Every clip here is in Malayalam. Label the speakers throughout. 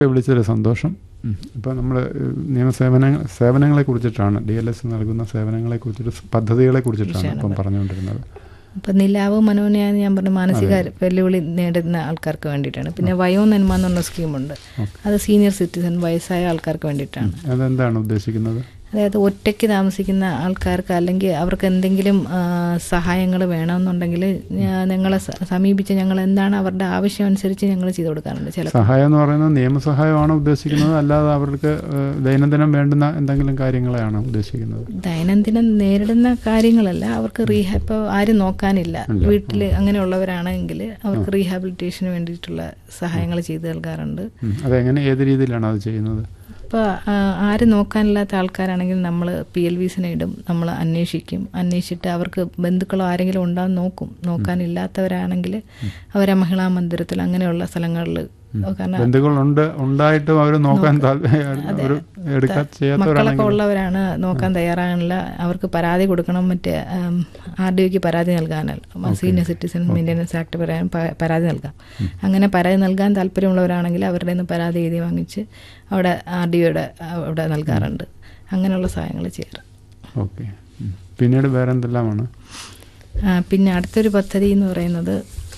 Speaker 1: വിളിച്ചതിൽ സന്തോഷം ഇപ്പോൾ നമ്മൾ നിയമസേവന സേവനങ്ങളെ കുറിച്ചിട്ടാണ് ഡി എൽ എസ് നൽകുന്ന സേവനങ്ങളെ കുറിച്ചിട്ട് പദ്ധതികളെ കുറിച്ചിട്ടാണ് ഇപ്പം പറഞ്ഞുകൊണ്ടിരുന്നത്
Speaker 2: ഇപ്പം നിലാവ് മനോനയാന്ന് ഞാൻ പറഞ്ഞ മാനസിക വെല്ലുവിളി നേടുന്ന ആൾക്കാർക്ക് വേണ്ടിയിട്ടാണ് പിന്നെ വയോനന്മ എന്ന് പറഞ്ഞ സ്കീമുണ്ട് അത് സീനിയർ സിറ്റിസൺ വയസ്സായ ആൾക്കാർക്ക് വേണ്ടിയിട്ടാണ്
Speaker 1: അതെന്താണ് ഉദ്ദേശിക്കുന്നത്
Speaker 2: അതായത് ഒറ്റയ്ക്ക് താമസിക്കുന്ന ആൾക്കാർക്ക് അല്ലെങ്കിൽ അവർക്ക് എന്തെങ്കിലും സഹായങ്ങൾ വേണമെന്നുണ്ടെങ്കിൽ ഞങ്ങളെ സ- സമീപിച്ച് ഞങ്ങൾ എന്താണ് അവരുടെ ആവശ്യം അനുസരിച്ച് ഞങ്ങൾ ചെയ്തു കൊടുക്കാറുണ്ട് ചില
Speaker 1: സഹായം എന്ന് പറയുന്നത് നിയമസഹായമാണ് ഉദ്ദേശിക്കുന്നത് അല്ലാതെ അവർക്ക് ഏഹ്, ദൈനംദിനം വേണ്ടുന്ന എന്തെങ്കിലും കാര്യങ്ങളെയാണ് ഉദ്ദേശിക്കുന്നത്
Speaker 2: ദൈനംദിനം നേരിടുന്ന കാര്യങ്ങളല്ല അവർക്ക് റീഹാ ഇപ്പോൾ ആരും നോക്കാനില്ല വീട്ടിൽ അങ്ങനെയുള്ളവരാണെങ്കിൽ അവർക്ക് റീഹാബിലിറ്റേഷന് വേണ്ടിയിട്ടുള്ള സഹായങ്ങൾ ചെയ്തു നൽകാറുണ്ട്
Speaker 1: ഉം. അതെങ്ങനെ ഏത് രീതിയിലാണ് അത് ചെയ്യുന്നത്
Speaker 2: ഇപ്പോൾ ആരും നോക്കാനില്ലാത്ത ആൾക്കാരാണെങ്കിൽ നമ്മൾ പി എൽ വിസിനെ ഇടും നമ്മൾ അന്വേഷിക്കും അന്വേഷിച്ചിട്ട് അവർക്ക് ബന്ധുക്കളോ ആരെങ്കിലും ഉണ്ടാകും നോക്കും നോക്കാനില്ലാത്തവരാണെങ്കിൽ അവരെ മഹിളാ മന്ദിരത്തിൽ അങ്ങനെയുള്ള സ്ഥലങ്ങളിൽ കാരണം
Speaker 1: ബന്ധുക്കളുണ്ട് ഉണ്ടായിട്ടും അവർ നോക്കാൻ താല്പര്യം അവർ എടുക്കാൻ
Speaker 2: മക്കളൊക്കെ
Speaker 1: ചെയ്യാത്തവരാണെങ്കിൽ
Speaker 2: ഉള്ളവരാണ് നോക്കാൻ തയ്യാറാകാനില്ല അവർക്ക് പരാതി കൊടുക്കണം മറ്റേ ആർ ഡി ഒക്ക് പരാതി നൽകാനല്ല സീനിയർ സിറ്റിസൺ മെയിൻ്റനൻസ് ആക്ട് പറയാൻ പ- പരാതി നൽകാം അങ്ങനെ പരാതി നൽകാൻ താല്പര്യമുള്ളവരാണെങ്കിൽ അവരുടെ നിന്ന് പരാതി എഴുതി വാങ്ങിച്ച് അവിടെ ആർ ഡി ഒയുടെ അവിടെ നൽകാറുണ്ട് അങ്ങനെയുള്ള സഹായങ്ങൾ ചെയ്യാറ്
Speaker 1: ഓക്കെ പിന്നീട് വേറെ എന്തെല്ലാമാണ്
Speaker 2: ആ, പിന്നെ അടുത്തൊരു പദ്ധതി എന്ന് പറയുന്നത്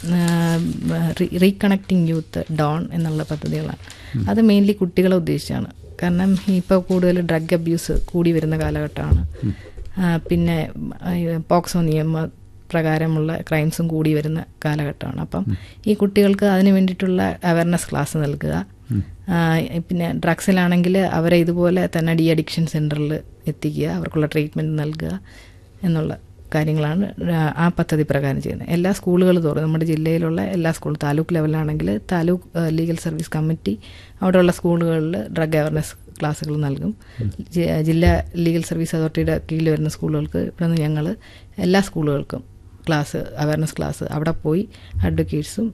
Speaker 2: റീകണക്റ്റിംഗ് യൂത്ത് ഡോൺ എന്നുള്ള പദ്ധതികളാണ് അത് മെയിൻലി കുട്ടികളെ ഉദ്ദേശിച്ചാണ് കാരണം ഇപ്പോൾ കൂടുതൽ ഡ്രഗ് അബ്യൂസ് കൂടി വരുന്ന കാലഘട്ടമാണ് ആ, പിന്നെ പോക്സോ നിയമ പ്രകാരമുള്ള ക്രൈംസും കൂടി വരുന്ന കാലഘട്ടമാണ് അപ്പം ഈ കുട്ടികൾക്ക് അതിന് വേണ്ടിയിട്ടുള്ള അവയർനെസ് ക്ലാസ് നൽകുക ആ, പിന്നെ ഡ്രഗ്സിലാണെങ്കിൽ അവരെ ഇതുപോലെ തന്നെ ഡി അഡിക്ഷൻ സെൻറ്ററിൽ എത്തിക്കുക അവർക്കുള്ള ട്രീറ്റ്മെൻറ്റ് നൽകുക എന്നുള്ള കാര്യങ്ങളാണ് ആ- ആ പദ്ധതി പ്രകാരം ചെയ്യുന്നത് എല്ലാ സ്കൂളുകൾ തോറും നമ്മുടെ ജില്ലയിലുള്ള എല്ലാ സ്കൂൾ താലൂക്ക് ലെവലാണെങ്കിൽ താലൂക്ക് ഏഹ്, ലീഗൽ സർവീസ് കമ്മിറ്റി അവിടെയുള്ള സ്കൂളുകളിൽ ഡ്രഗ് അവയർനെസ് ക്ലാസ്സുകൾ നൽകും ജി- ജില്ലാ ലീഗൽ സർവീസ് അതോറിറ്റിയുടെ കീഴിൽ വരുന്ന സ്കൂളുകൾക്ക് ഇവിടെ നിന്ന് ഞങ്ങൾ എല്ലാ സ്കൂളുകൾക്കും ക്ലാസ് അവയർനെസ് ക്ലാസ് അവിടെ പോയി അഡ്വക്കേറ്റ്സും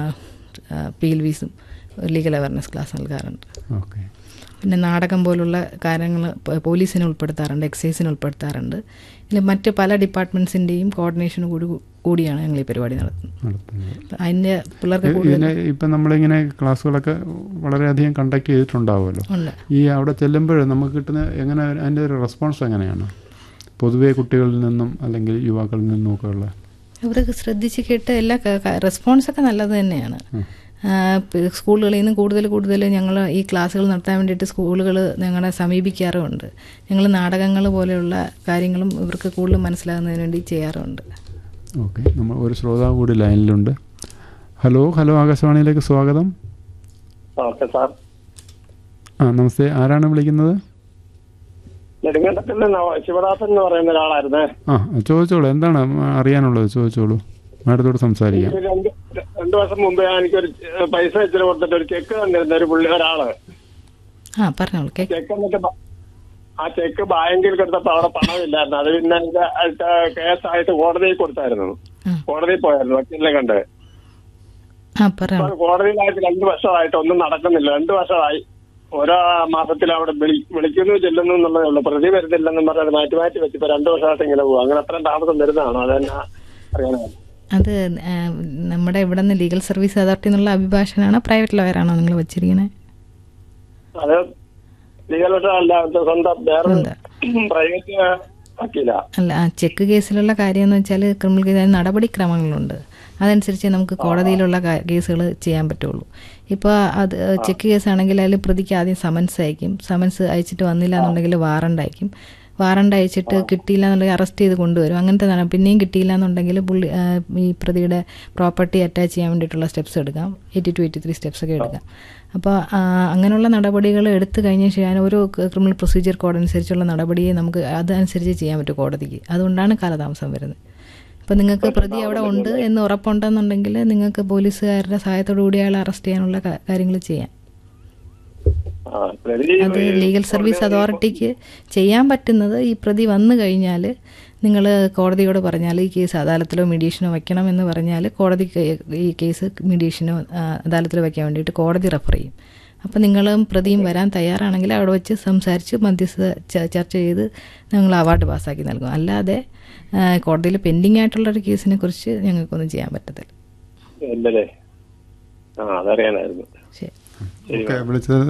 Speaker 2: പി എൽ വിസും ലീഗൽ അവയർനെസ് ക്ലാസ് നൽകാറുണ്ട്
Speaker 1: ഓക്കെ
Speaker 2: പിന്നെ നാടകം പോലുള്ള കാര്യങ്ങൾ പോലീസിനെ ഉൾപ്പെടുത്താറുണ്ട് എക്സൈസിനെ ഉൾപ്പെടുത്താറുണ്ട് പിന്നെ മറ്റ് പല ഡിപ്പാർട്ട്മെൻറ്റ്സിൻ്റെയും കോർഡിനേഷൻ കൂടി കൂടിയാണ് ഞങ്ങൾ ഈ പരിപാടി നടത്തുന്നത്
Speaker 1: നടത്തുന്നത്
Speaker 2: അതിൻ്റെ പിള്ളേർക്ക് കൂടുതൽ
Speaker 1: ഇതിനെ ഇപ്പം നമ്മളിങ്ങനെ ക്ലാസ്സുകളൊക്കെ വളരെയധികം കണ്ടക്ട് ചെയ്തിട്ടുണ്ടാവുമല്ലോ
Speaker 2: ഉണ്ട്
Speaker 1: ഈ അവിടെ ചെല്ലുമ്പോൾ നമുക്ക് കിട്ടുന്ന എങ്ങനെ അതിൻ്റെ ഒരു റെസ്പോൺസ് എങ്ങനെയാണ് പൊതുവെ കുട്ടികളിൽ നിന്നും അല്ലെങ്കിൽ യുവാക്കളിൽ നിന്നും ഒക്കെ ഉള്ള
Speaker 2: ഇവർക്ക് ശ്രദ്ധിച്ച് കേട്ട് എല്ലാ റെസ്പോൺസൊക്കെ നല്ലത് തന്നെയാണ് ആ, പ് സ്കൂളുകളിൽ നിന്ന് കൂടുതൽ കൂടുതൽ ഞങ്ങൾ ഈ ക്ലാസ്സുകൾ നടത്താൻ വേണ്ടിയിട്ട് സ്കൂളുകൾ ഞങ്ങളെ സമീപിക്കാറുമുണ്ട് ഞങ്ങൾ നാടകങ്ങൾ പോലെയുള്ള കാര്യങ്ങളും ഇവർക്ക് കൂടുതൽ മനസ്സിലാകുന്നതിന് വേണ്ടി ചെയ്യാറുണ്ട്
Speaker 1: ഓക്കെ നമ്മൾ ഒരു ശ്രോതാവ് കൂടി ലൈനിലുണ്ട് ഹലോ ഹലോ ആകാശവാണിയിലേക്ക് സ്വാഗതം
Speaker 3: ഓക്കെ സാർ
Speaker 1: ആ നമസ്തേ ആരാണ് വിളിക്കുന്നത്
Speaker 3: നെടുങ്കണ്ടത്തിൽ നിന്ന് ശിവദാസൻ എന്ന് പറയുന്ന ഒരാളായിരുന്നേ
Speaker 1: ആ ചോദിച്ചോളൂ എന്താണ് അറിയാനുള്ളത് ചോദിച്ചോളൂ മാഡത്തോട് സംസാരിക്കാം
Speaker 3: ഒരു രണ്ട് രണ്ടു വർഷം മുമ്പേ എനിക്കൊരു ചെ- പൈസ ഇച്ചിരി കൊടുത്തിട്ട് ഒരു ചെക്ക് തന്നിരുന്ന ഒരു പുള്ളി ഒരാള്
Speaker 2: ആ പറഞ്ഞോളൂ കേക്ക്
Speaker 3: ചെക്ക് എന്നിട്ട് ബ- ആ ചെക്ക് ബാങ്കിൽ കൊടുത്തപ്പോ അവിടെ പണമില്ലായിരുന്നു അത് പിന്നെ ഇത് അടുത്ത കേസായിട്ട് കോടതിയിൽ കൊടുത്തായിരുന്നു
Speaker 2: ആ.
Speaker 3: കോടതിയിൽ പോയായിരുന്നു വക്കീലിനെ കണ്ട്
Speaker 2: ആ
Speaker 3: അപ്പൊ
Speaker 2: പറഞ്ഞോളൂ
Speaker 3: കോടതിയിലായിട്ട് രണ്ടു വർഷമായിട്ട് ഒന്നും നടക്കുന്നില്ല രണ്ടു വർഷമായി ഓരോ മാസത്തിൽ അവിടെ വിളി വിളിക്കുന്നു ചെല്ലുന്നു എന്നുള്ളതേ ഉള്ളൂ പ്രതി വരുന്നില്ലെന്നും പറഞ്ഞത് മാറ്റി മാറ്റി വെച്ച് ഇപ്പൊ രണ്ടു വർഷമായിട്ട് ഇങ്ങനെ പോകും അങ്ങനെ അത്രയും താമസം വരുന്നതാണോ അതെന്നാ അറിയാനാണ്
Speaker 2: അത് ആ, നമ്മുടെ ഇവിടെ നിന്ന് ലീഗൽ സർവീസ് അതോറിറ്റി എന്നുള്ള അഭിഭാഷകനാണോ പ്രൈവറ്റ് ലോയറാണോ നിങ്ങൾ വെച്ചിരിക്കുന്നത്
Speaker 3: അത് ലീഗൽ അല്ല ഇത് സ്വന്തം വേറെ
Speaker 2: ഉണ്ട്.
Speaker 3: പ്രൈവറ്റ് വക്കീല
Speaker 2: അല്ല ആ ചെക്ക് കേസിലുള്ള കാര്യം എന്ന് വെച്ചാൽ ക്രിമിനൽ കേസ് അതിന് നടപടിക്രമങ്ങളുണ്ട് അതനുസരിച്ച് നമുക്ക് കോടതിയിലുള്ള കേസുകൾ ചെയ്യാൻ പറ്റുള്ളൂ ഇപ്പോൾ അത് ചെക്ക് കേസാണെങ്കിൽ അതിൽ പ്രതിക്ക് ആദ്യം സമൻസ് അയക്കും സമൻസ് അയച്ചിട്ട് വന്നില്ല എന്നുണ്ടെങ്കിൽ വാറണ്ട് അയക്കും വാറണ്ട് അയച്ചിട്ട് കിട്ടിയില്ല എന്നുണ്ടെങ്കിൽ അറസ്റ്റ് ചെയ്ത് കൊണ്ടുവരും അങ്ങനത്തെ നട- പിന്നെയും കിട്ടിയില്ല എന്നുണ്ടെങ്കിൽ പുള്ളി ആ, ഈ പ്രതിയുടെ പ്രോപ്പർട്ടി അറ്റാച്ച് ചെയ്യാൻ വേണ്ടിയിട്ടുള്ള സ്റ്റെപ്സ് എടുക്കാം eighty two eighty three steps ഒക്കെ എടുക്കാം അപ്പോൾ അങ്ങനെയുള്ള നടപടികൾ എടുത്തു കഴിഞ്ഞ ശേഷം ഓരോ ക്രിമിനൽ പ്രൊസീജിയർ കോഡ് അനുസരിച്ചുള്ള നടപടിയെ നമുക്ക് അതനുസരിച്ച് ചെയ്യാൻ പറ്റും കോടതിക്ക് അതുകൊണ്ടാണ് കാലതാമസം വരുന്നത് അപ്പോൾ നിങ്ങൾക്ക് പ്രതി അവിടെ ഉണ്ട് എന്ന് ഉറപ്പുണ്ടെന്നുണ്ടെങ്കിൽ നിങ്ങൾക്ക് പോലീസുകാരുടെ സഹായത്തോടു കൂടി അയാളെ അറസ്റ്റ് ചെയ്യാനുള്ള കാര്യങ്ങൾ ചെയ്യാം
Speaker 3: ആ, പ്രതി
Speaker 2: അത് ലീഗൽ സർവീസ് അതോറിറ്റിക്ക് ചെയ്യാൻ പറ്റുന്നത് ഈ പ്രതി വന്നു കഴിഞ്ഞാൽ നിങ്ങൾ കോടതിയോട് പറഞ്ഞാൽ ഈ കേസ് അദാലത്തിലോ മീഡിയേഷനോ വയ്ക്കണം എന്ന് പറഞ്ഞാൽ കോടതി ഈ കേസ് മീഡിയേഷനോ ആ, അദാലത്തിലോ വയ്ക്കാൻ വേണ്ടിയിട്ട് കോടതി റെഫർ ചെയ്യും അപ്പോൾ നിങ്ങളും പ്രതിയും വരാൻ തയ്യാറാണെങ്കിൽ അവിടെ വെച്ച് സംസാരിച്ച് മധ്യസ്ഥ ച- ചർച്ച ചെയ്ത് നിങ്ങൾ അവാർഡ് പാസ്സാക്കി നൽകും അല്ലാതെ കോടതിയിൽ പെൻഡിങ് ആയിട്ടുള്ള ഒരു കേസിനെ കുറിച്ച് ഞങ്ങൾക്കൊന്നും ചെയ്യാൻ പറ്റത്തില്ല
Speaker 3: ഇല്ലല്ലേ ആ അതറിയാനായിരുന്നു
Speaker 2: ശരി
Speaker 1: ഓക്കെ വിളിച്ചത്